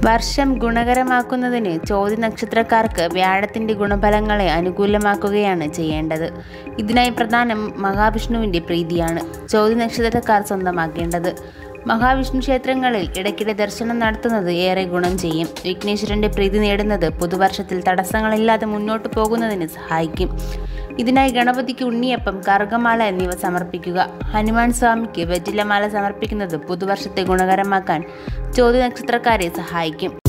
വർഷം ഗുണകരമാക്കുന്നതിന് ചോതി നക്ഷത്രക്കാർക്ക് വ്യാഴത്തിൻ്റെ ഗുണഫലങ്ങളെ അനുകൂലമാക്കുകയാണ് ചെയ്യേണ്ടത് ഇതിനായി പ്രധാനം മഹാവിഷ്ണുവിൻ്റെ പ്രീതിയാണ് ചോതി നക്ഷത്രക്കാർ സ്വന്തമാക്കേണ്ടത് മഹാവിഷ്ണു ക്ഷേത്രങ്ങളിൽ ഇടയ്ക്കിടെ ദർശനം നടത്തുന്നത് ഏറെ ഗുണം ചെയ്യും വിഘ്നേശ്വരൻ്റെ പ്രീതി നേടുന്നത് പുതുവർഷത്തിൽ തടസ്സങ്ങളില്ലാതെ മുന്നോട്ട് പോകുന്നതിന് സഹായിക്കും ഇതിനായി ഗണപതിക്ക് ഉണ്ണിയപ്പം കറുകമാല എന്നിവ സമർപ്പിക്കുക ഹനുമാൻ സ്വാമിക്ക് വെറ്റിലമാല സമർപ്പിക്കുന്നത് പുതുവർഷത്തെ ഗുണകരമാക്കാൻ ചോതി നക്ഷത്രക്കാരെ സഹായിക്കും